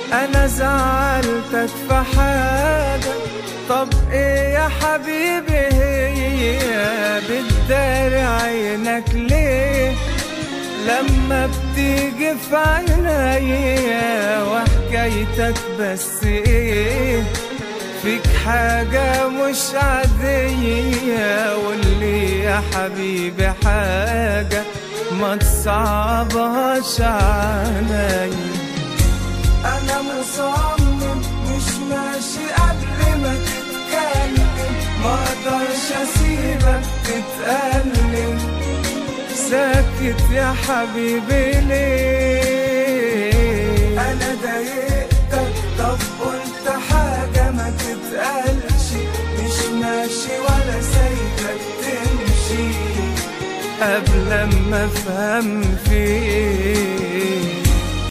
انا زعلتك في حاجة طب ايه يا حبيبي هي بتدار عينك ليه لما بتيجي في عينيا وحكايتك بس ايه فيك حاجة مش عادية واللي يا حبيبي حاجة ما تصعبهاش عليا انا مصمم مش ماشي قبل ما تتكلم ما اقدرش اسيبك تتألم ساكت يا حبيبي ليه انا ضايقتك طب قلت حاجة ما تتقالش مش ماشي ولا سايبك تمشي قبل ما افهم فيك